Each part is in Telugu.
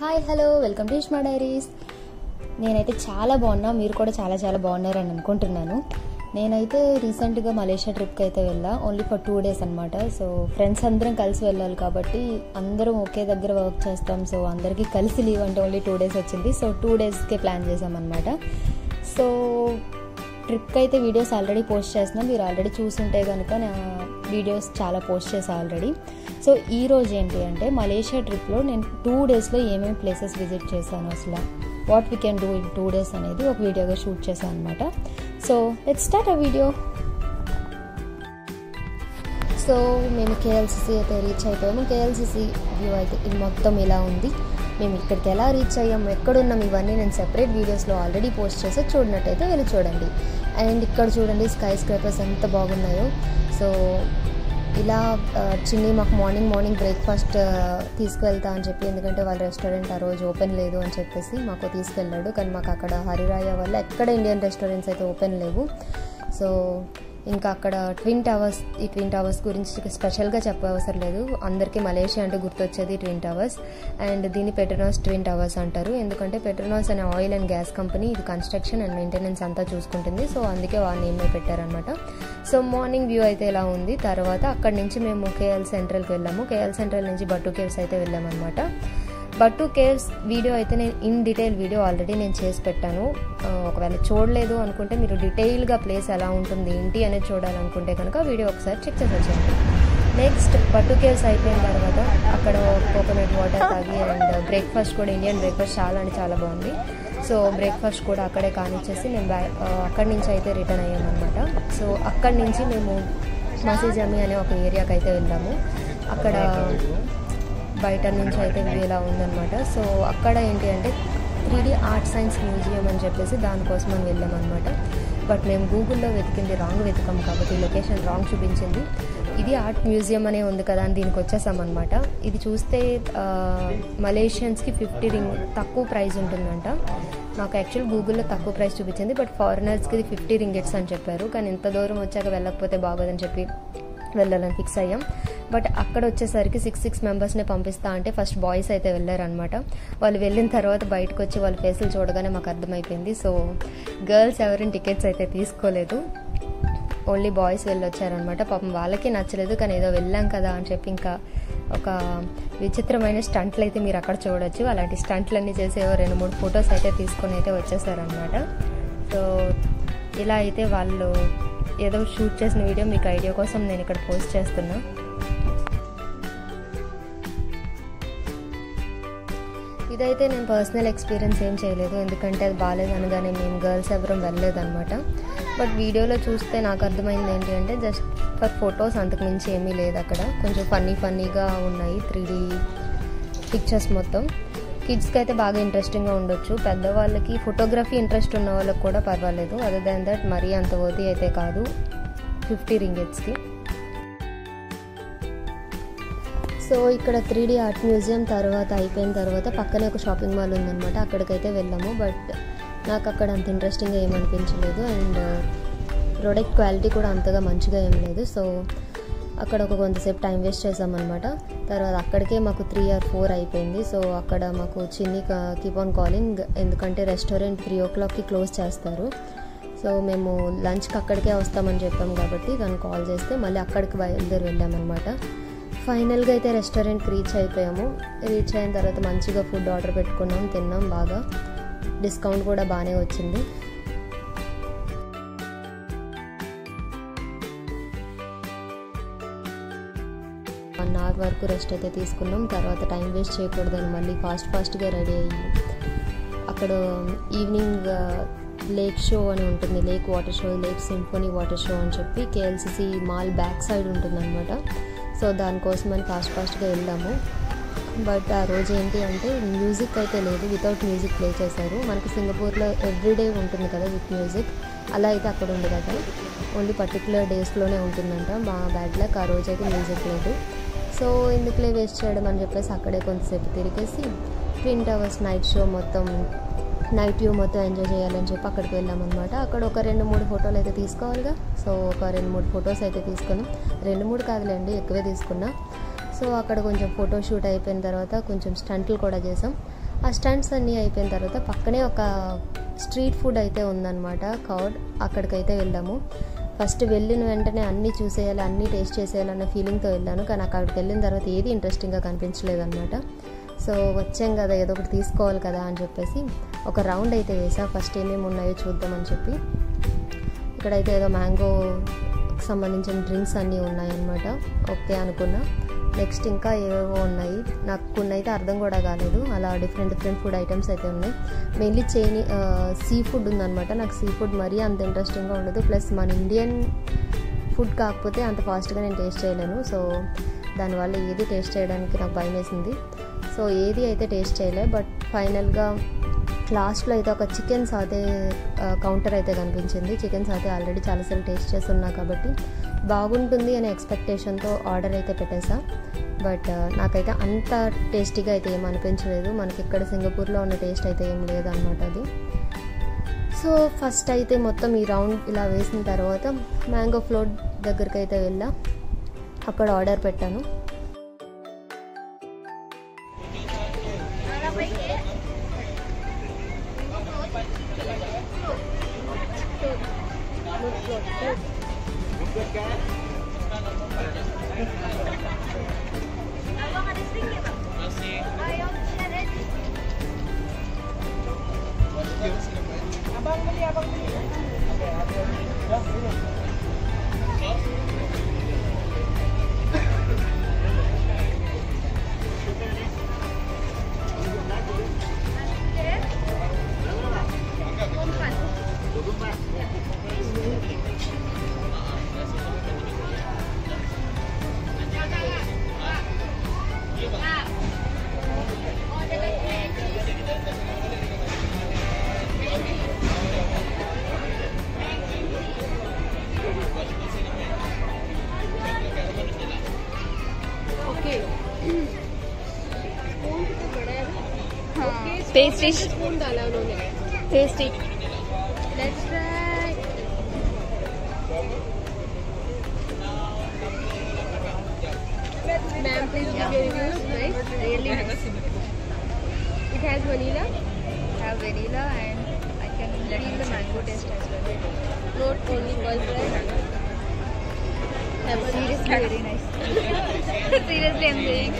Hi hello welcome to Ishma diaries నేనైతే చాలా బాగున్నా మీరు కూడా చాలా చాలా బాగున్నారని అనుకుంటున్నాను నేనైతే రీసెంట్గా మలేషియా ట్రిప్కి అయితే వెళ్ళా ఓన్లీ ఫర్ టూ డేస్ అనమాట సో ఫ్రెండ్స్ అందరం కలిసి వెళ్ళాలి కాబట్టి అందరం ఒకే దగ్గర వర్క్ చేస్తాం సో అందరికీ కలిసి లీవ్ అంటే ఓన్లీ టూ డేస్ వచ్చింది సో టూ డేస్కే ప్లాన్ చేసామన్నమాట సో ట్రిప్కి అయితే వీడియోస్ ఆల్రెడీ పోస్ట్ చేస్తున్నాం మీరు ఆల్రెడీ చూసుంటే కనుక నా వీడియోస్ చాలా పోస్ట్ చేశాను ఆల్రెడీ సో ఈ రోజు ఏంటి అంటే మలేషియా ట్రిప్లో నేను టూ డేస్లో ఏమేమి ప్లేసెస్ విజిట్ చేశాను అసలు what we can do in two days అనేది ఒక వీడియోగా షూట్ చేశాను అనమాట సో లెట్ స్టార్ట్ ఆ వీడియో సో మేము కేఎల్సిసి అయితే రీచ్ అయిపోయాము కేఎల్సిసి వ్యూ అయితే ఇది మొత్తం ఇలా ఉంది మేము ఇక్కడికి ఎలా రీచ్ అయ్యాము ఎక్కడున్నాం ఇవన్నీ నేను సెపరేట్ వీడియోస్లో ఆల్రెడీ పోస్ట్ చేసి చూడనట్టయితే వెళ్ళి చూడండి అండ్ ఇక్కడ చూడండి స్కై స్క్రేపర్స్ ఎంత బాగున్నాయో సో ఇలా చిన్ని మాకు మార్నింగ్ మార్నింగ్ బ్రేక్ఫాస్ట్ తీసుకువెళ్తా అని చెప్పి ఎందుకంటే వాళ్ళ రెస్టారెంట్ ఆ రోజు ఓపెన్ లేదు అని చెప్పేసి మాకు తీసుకెళ్ళాడు కానీ మాకు అక్కడ హరిరాయ వల్ల ఎక్కడ ఇండియన్ రెస్టారెంట్స్ అయితే ఓపెన్ లేవు సో ఇంకా అక్కడ ట్విన్ టవర్స్ ఈ ట్విన్ టవర్స్ గురించి స్పెషల్గా చెప్పే అవసరం లేదు అందరికీ మలేషియా అంటే గుర్తొచ్చేది ట్విన్ టవర్స్ అండ్ దీన్ని పెట్రోనాస్ ట్విన్ టవర్స్ అంటారు ఎందుకంటే పెట్రోనాస్ అనే ఆయిల్ అండ్ గ్యాస్ కంపెనీ ఇది కన్స్ట్రక్షన్ అండ్ మెయింటెనెన్స్ అంతా చూసుకుంటుంది సో అందుకే వాళ్ళ నేమే పెట్టారనమాట సో మార్నింగ్ వ్యూ అయితే ఇలా ఉంది తర్వాత అక్కడి నుంచి మేము కేఎల్ సెంట్రల్కి వెళ్ళాము కేఎల్ సెంట్రల్ నుంచి బట్టు కేవ్స్ అయితే వెళ్ళామన్నమాట బట్టు కేవ్స్ వీడియో అయితే నేను ఇన్ డీటెయిల్ వీడియో ఆల్రెడీ నేను చేసి పెట్టాను ఒకవేళ చూడలేదు అనుకుంటే మీరు డీటెయిల్గా ప్లేస్ ఎలా ఉంటుంది ఏంటి అనేది చూడాలనుకుంటే కనుక వీడియో ఒకసారి చెక్ చేసి వచ్చేయండి నెక్స్ట్ బట్టు కేవ్స్ అయిపోయిన తర్వాత అక్కడ కోకోనట్ వాటర్ తాగి అండ్ బ్రేక్ఫాస్ట్ కూడా ఇండియన్ బ్రేక్ఫాస్ట్ చాలా అంటే చాలా బాగుంది సో బ్రేక్ఫాస్ట్ కూడా అక్కడే కానిచ్చేసి మేము బ్యా అక్కడి నుంచి అయితే రిటర్న్ అయ్యామన్నమాట సో అక్కడి నుంచి మేము మసీజమి అనే ఒక ఏరియాకి అయితే వెళ్ళాము అక్కడ బయట నుంచి అయితే వ్యూ ఇలా ఉందన్నమాట సో అక్కడ ఏంటి అంటే three D art science museum అని చెప్పేసి దానికోసం అని వెళ్ళామన్నమాట బట్ మేము గూగుల్లో వెతికింది రాంగ్ వెతికాం కాబట్టి లొకేషన్ రాంగ్ చూపించింది ఇది ఆర్ట్ మ్యూజియం అనే ఉంది కదా అని దీనికి వచ్చేసామన్నమాట ఇది చూస్తే మలేషియన్స్కి ఫిఫ్టీ రింగ్ తక్కువ ప్రైస్ ఉంటుందంట నాకు యాక్చువల్ గూగుల్లో తక్కువ ప్రైస్ చూపించింది బట్ ఫారినర్స్కి ఇది ఫిఫ్టీ రింగెట్స్ అని చెప్పారు కానీ ఇంత దూరం వచ్చాక వెళ్ళకపోతే బాగోదని చెప్పి వెళ్ళాలని ఫిక్స్ అయ్యాం బట్ అక్కడ వచ్చేసరికి సిక్స్ సిక్స్ మెంబర్స్ని పంపిస్తా అంటే ఫస్ట్ బాయ్స్ అయితే వెళ్ళారనమాట వాళ్ళు వెళ్ళిన తర్వాత బయటకు వచ్చి వాళ్ళ ఫేసులు చూడగానే మాకు అర్థమైపోయింది సో గర్ల్స్ ఎవరిని టికెట్స్ అయితే తీసుకోలేదు ఓన్లీ బాయ్స్ వెళ్ళొచ్చారనమాట పాపం వాళ్ళకి నచ్చలేదు కానీ ఏదో వెళ్ళాం కదా అని చెప్పి ఇంకా ఒక విచిత్రమైన స్టంట్లు అయితే మీరు అక్కడ చూడొచ్చు అలాంటి స్టంట్లన్నీ చేసి ఏవో రెండు మూడు ఫొటోస్ అయితే తీసుకొని అయితే వచ్చేసారనమాట సో ఇలా అయితే వాళ్ళు ఏదో షూట్ చేసిన వీడియో మీకు ఐడియా కోసం నేను ఇక్కడ పోస్ట్ చేస్తున్నా ఇదైతే నేను పర్సనల్ ఎక్స్పీరియన్స్ ఏం చేయలేదు ఎందుకంటే అది బాగాలేదు అనగానే మేము గర్ల్స్ ఎవరం వెళ్ళలేదన్నమాట బట్ వీడియోలో చూస్తే నాకు అర్థమైంది ఏంటి అంటే జస్ట్ ఫర్ ఫొటోస్ అంతకుమించి ఏమీ లేదు అక్కడ కొంచెం ఫన్నీ ఫన్నీగా ఉన్నాయి త్రీ పిక్చర్స్ మొత్తం కిడ్స్కి అయితే బాగా ఇంట్రెస్టింగ్గా ఉండొచ్చు పెద్దవాళ్ళకి ఫోటోగ్రఫీ ఇంట్రెస్ట్ ఉన్న వాళ్ళకి కూడా పర్వాలేదు అదర్ దాన్ దట్ మరీ అంత వర్తి అయితే కాదు ఫిఫ్టీ రింగెట్స్కి సో ఇక్కడ త్రీ డీ ఆర్ట్ మ్యూజియం తర్వాత అయిపోయిన తర్వాత పక్కనే ఒక షాపింగ్ మాల్ ఉందన్నమాట అక్కడికైతే వెళ్ళాము బట్ నాకు అక్కడ అంత ఇంట్రెస్టింగ్గా ఏమనిపించలేదు అండ్ ప్రోడక్ట్ క్వాలిటీ కూడా అంతగా మంచిగా ఏం లేదు సో అక్కడ ఒక కొంతసేపు టైం వేస్ట్ చేసామన్నమాట తర్వాత అక్కడికే మాకు త్రీ ఆర్ ఫోర్ అయిపోయింది సో అక్కడ మాకు చిన్ని కీప్ ఆన్ కాలింగ్ ఎందుకంటే రెస్టారెంట్ త్రీ ఓ క్లాక్కి క్లోజ్ చేస్తారు సో మేము లంచ్కి అక్కడికే వస్తామని చెప్పాం కాబట్టి తను కాల్ చేస్తే మళ్ళీ అక్కడికి బయలుదేరి వెళ్ళామన్నమాట ఫైనల్గా అయితే రెస్టారెంట్కి రీచ్ అయిపోయాము రీచ్ అయిన తర్వాత మంచిగా ఫుడ్ ఆర్డర్ పెట్టుకున్నాం తిన్నాం బాగా డిస్కౌంట్ కూడా బాగానే వచ్చింది వన్ అవర్ వరకు రెస్ట్ అయితే తీసుకున్నాం తర్వాత టైం వేస్ట్ చేయకూడదని మళ్ళీ ఫాస్ట్ ఫాస్ట్గా రెడీ అయ్యి అక్కడ ఈవినింగ్ లేక్ షో అని ఉంటుంది lake water show lake symphony water show అని చెప్పి కేఎల్సిసి మాల్ బ్యాక్ సైడ్ ఉంటుందన్నమాట సో దానికోసం అని ఫాస్ట్ ఫాస్ట్గా వెళ్ళాము బట్ ఆ రోజు ఏంటి అంటే మ్యూజిక్ అయితే లేదు వితౌట్ మ్యూజిక్ ప్లే చేశారు మనకి సింగపూర్లో ఎవ్రీడే ఉంటుంది కదా విత్ మ్యూజిక్ అలా అయితే అక్కడ ఉంది కదా ఓన్లీ పర్టికులర్ డేస్లోనే ఉంటుందంట మా బ్యాడ్ లక్ ఆ రోజు అయితే మ్యూజిక్ లేదు సో ఎందుకులే వేస్ట్ చేయడం అని చెప్పేసి అక్కడే కొంతసేపు తిరిగేసి ట్విన్ టవర్స్ నైట్ షో మొత్తం నైట్ వ్యూ మొత్తం ఎంజాయ్ చేయాలని చెప్పి అక్కడికి వెళ్ళామన్నమాట అక్కడ ఒక రెండు మూడు ఫోటోలు అయితే తీసుకోవాలిగా సో ఒక రెండు మూడు ఫొటోస్ అయితే తీసుకున్నాం రెండు మూడు కాదులేండి ఎక్కువే తీసుకున్నా సో అక్కడ కొంచెం ఫోటో షూట్ అయిపోయిన తర్వాత కొంచెం స్టంట్లు కూడా చేసాం ఆ స్టంట్స్ అన్నీ అయిపోయిన తర్వాత పక్కనే ఒక స్ట్రీట్ ఫుడ్ అయితే ఉందన్నమాట కౌడ్ అక్కడికైతే వెళ్ళాము ఫస్ట్ వెళ్ళిన వెంటనే అన్నీ చూసేయాలి అన్నీ టేస్ట్ చేసేయాలన్న ఫీలింగ్తో వెళ్ళాను కానీ అక్కడికి వెళ్ళిన తర్వాత ఏది ఇంట్రెస్టింగ్గా కనిపించలేదన్నమాట సో వచ్చాం కదా ఏదో ఒకటి తీసుకోవాలి కదా అని చెప్పేసి ఒక రౌండ్ అయితే వేసా ఫస్ట్ ఏమేమి ఉన్నాయో చూద్దామని చెప్పి ఇక్కడైతే ఏదో మ్యాంగో సంబంధించిన డ్రింక్స్ అన్నీ ఉన్నాయన్నమాట ఓకే అనుకున్నా నెక్స్ట్ ఇంకా ఏవేవో ఉన్నాయి నాకు కొన్ని అయితే అర్థం కూడా కాలేదు అలా డిఫరెంట్ డిఫరెంట్ ఫుడ్ ఐటమ్స్ అయితే ఉన్నాయి మెయిన్లీ చైనీ సీ ఫుడ్ ఉందన్నమాట నాకు సీ ఫుడ్ మరీ అంత ఇంట్రెస్టింగ్గా ఉండదు ప్లస్ మన ఇండియన్ ఫుడ్ కాకపోతే అంత ఫాస్ట్గా నేను టేస్ట్ చేయలేను సో దానివల్ల ఏది టేస్ట్ చేయడానికి నాకు భయం వేసింది సో ఏది అయితే టేస్ట్ చేయలే బట్ ఫైనల్గా లాస్ట్లో అయితే ఒక చికెన్ సాతే కౌంటర్ అయితే కనిపించింది చికెన్ సాతే ఆల్రెడీ చాలాసార్లు టేస్ట్ చేస్తున్నా కాబట్టి బాగుంటుంది అనే ఎక్స్పెక్టేషన్తో ఆర్డర్ అయితే పెట్టేసా బట్ నాకైతే అంత టేస్టీగా అయితే ఏం అనిపించలేదు మనకి ఇక్కడ సింగపూర్లో ఉన్న టేస్ట్ అయితే ఏం లేదన్నమాట అది సో ఫస్ట్ అయితే మొత్తం ఈ రౌండ్ ఇలా వేసిన తర్వాత మ్యాంగో ఫ్లోట్ దగ్గరికి అయితే వెళ్ళా అక్కడ ఆర్డర్ పెట్టాను पेस्ट्री स्पून डाला उन्होंने pastry let's try ma'am please give your reviews nice really nice it has vanilla have vanilla and I can feel the mango taste as well. not only pulp right Seriously, very nice. Seriously, I'm saying.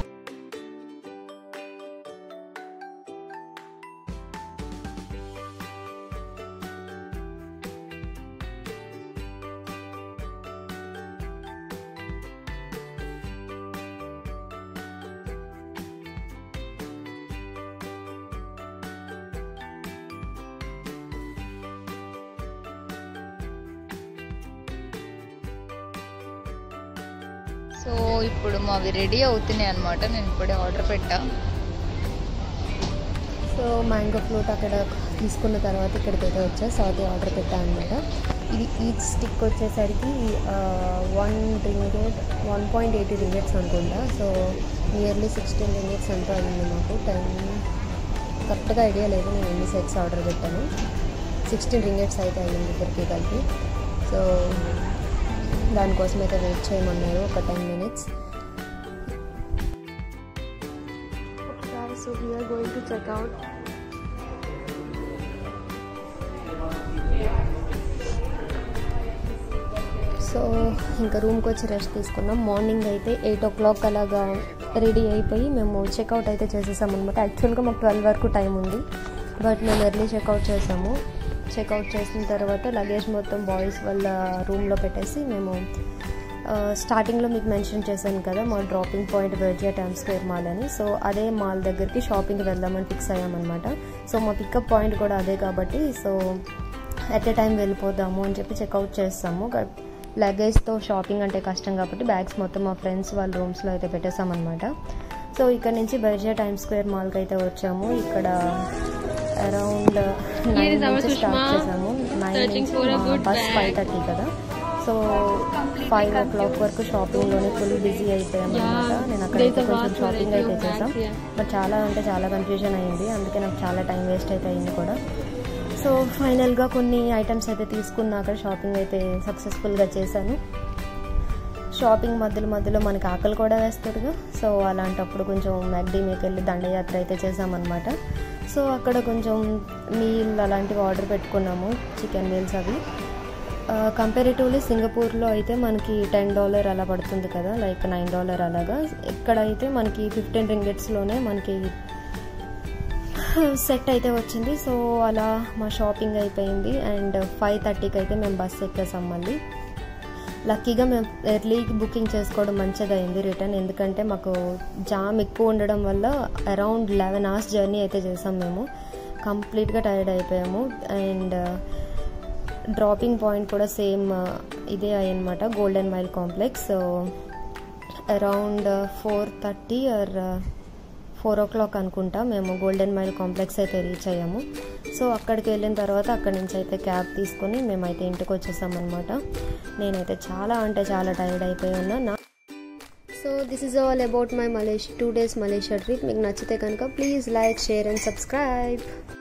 So ఇప్పుడు మావి రెడీ అవుతున్నాయి అనమాట నేను ఇప్పుడే ఆర్డర్ పెట్టా సో మ్యాంగో ఫ్లూట్ అక్కడ తీసుకున్న తర్వాత ఇక్కడికైతే వచ్చా సో అది ఆర్డర్ పెట్టాను అనమాట ఇది ఈచ్ స్టిక్ వచ్చేసరికి one ringgit one point eighty ringgits అనుకుంటా సో నియర్లీ సిక్స్టీన్ రింగెట్స్ అంతా అయింది మాకు టెన్ కరెక్ట్గా ఐడియా లేదు నేను ఎన్ని సెట్స్ ఆర్డర్ పెట్టాను సిక్స్టీన్ రింగెట్స్ అయితే అయ్యింది ఇద్దరికి కలిపి సో దానికోసం అయితే వెయిట్ చేయమన్నారు ఒక ten minutes so we're going to check out so ఇంకా రూమ్కి వచ్చి రెస్ట్ తీసుకున్నాం మార్నింగ్ అయితే ఎయిట్ ఓ క్లాక్ అలాగా రెడీ అయిపోయి మేము చెక్అవుట్ అయితే చేసేసాం అనమాట యాక్చువల్గా మాకు ట్వెల్వ్ వరకు టైం ఉంది బట్ మేము ఎర్లీ చెక్అవుట్ చేసాము చెక్అవుట్ చేసిన తర్వాత లగేజ్ మొత్తం బాయ్స్ వాళ్ళ రూమ్లో పెట్టేసి మేము స్టార్టింగ్లో మీకు మెన్షన్ చేశాను కదా మా dropping point Berjaya Time Square Mall అని సో అదే మాల్ దగ్గరికి షాపింగ్కి వెళ్దామని ఫిక్స్ అయ్యామన్నమాట సో మా పికప్ పాయింట్ కూడా అదే కాబట్టి సో ఎట్ ఏ టైం వెళ్ళిపోదాము అని చెప్పి చెక్అవుట్ చేస్తాము లగేజ్తో షాపింగ్ అంటే కష్టం కాబట్టి బ్యాగ్స్ మొత్తం మా ఫ్రెండ్స్ వాళ్ళ రూమ్స్లో అయితే పెట్టేసామన్నమాట సో ఇక్కడ నుంచి బెర్జియా టైమ్ స్క్వేర్ మాల్కి అయితే వచ్చాము ఇక్కడ around Here is nine our నుంచి స్టార్ట్ Sushma, చేసాము నైన్ searching నుంచి for a మా good bus bag. Five thirty కదా సో ఫైవ్ ఓ క్లాక్ వరకు షాపింగ్లోనే ఫుల్ బిజీ అయిపోయాం అనమాట Yeah, నేను అక్కడైతే there's a కొంచెం vast షాపింగ్ variety అయితే of చేసాం bags here. బట్ చాలా అంటే చాలా కన్ఫ్యూజన్ అయింది అందుకే నాకు చాలా టైం వేస్ట్ అయితే అయింది కూడా సో ఫైనల్గా కొన్ని ఐటమ్స్ అయితే తీసుకున్నా అక్కడ షాపింగ్ అయితే సక్సెస్ఫుల్గా చేశాను షాపింగ్ మధ్యలో మధ్యలో మనకి ఆకలి కూడా వేస్తుందిగా సో అలాంటప్పుడు కొంచెం మ్యాక్డీ మీకు వెళ్ళి దండయాత్ర అయితే చేసామన్నమాట సో అక్కడ కొంచెం మీల్ అలాంటివి ఆర్డర్ పెట్టుకున్నాము చికెన్ మీల్స్ అవి కంపారిటివ్లీ సింగపూర్లో అయితే మనకి టెన్ డాలర్ అలా పడుతుంది కదా లైక్ నైన్ డాలర్ అలాగా ఇక్కడ అయితే మనకి ఫిఫ్టీన్ రింగెట్స్లోనే మనకి సెట్ అయితే వచ్చింది సో అలా మా షాపింగ్ అయిపోయింది అండ్ ఫైవ్ థర్టీకి అయితే మేము బస్ ఎక్కేసాం మళ్ళీ లక్కీగా మేము ఎర్లీ బుకింగ్ చేసుకోవడం మంచిదైంది రిటర్న్ ఎందుకంటే మాకు జామ్ ఎక్కువ ఉండడం వల్ల అరౌండ్ లెవెన్ అవర్స్ జర్నీ అయితే చేసాం మేము కంప్లీట్గా టైర్డ్ అయిపోయాము అండ్ డ్రాపింగ్ పాయింట్ కూడా సేమ్ ఇదే అయ్యనమాట Golden Mile Complex so around four thirty or four o'clock అనుకుంటా మేము గోల్డెన్ మైల్ కాంప్లెక్స్ అయితే రీచ్ అయ్యాము సో అక్కడికి వెళ్ళిన తర్వాత అక్కడి నుంచి అయితే క్యాబ్ తీసుకొని మేమైతే ఇంటికి వచ్చేసామన్నమాట నేనైతే చాలా అంటే చాలా టైర్డ్ అయిపోయి ఉన్నా నా so this is all about my Malaysia two days Malaysia trip మీకు నచ్చితే కనుక please like share and subscribe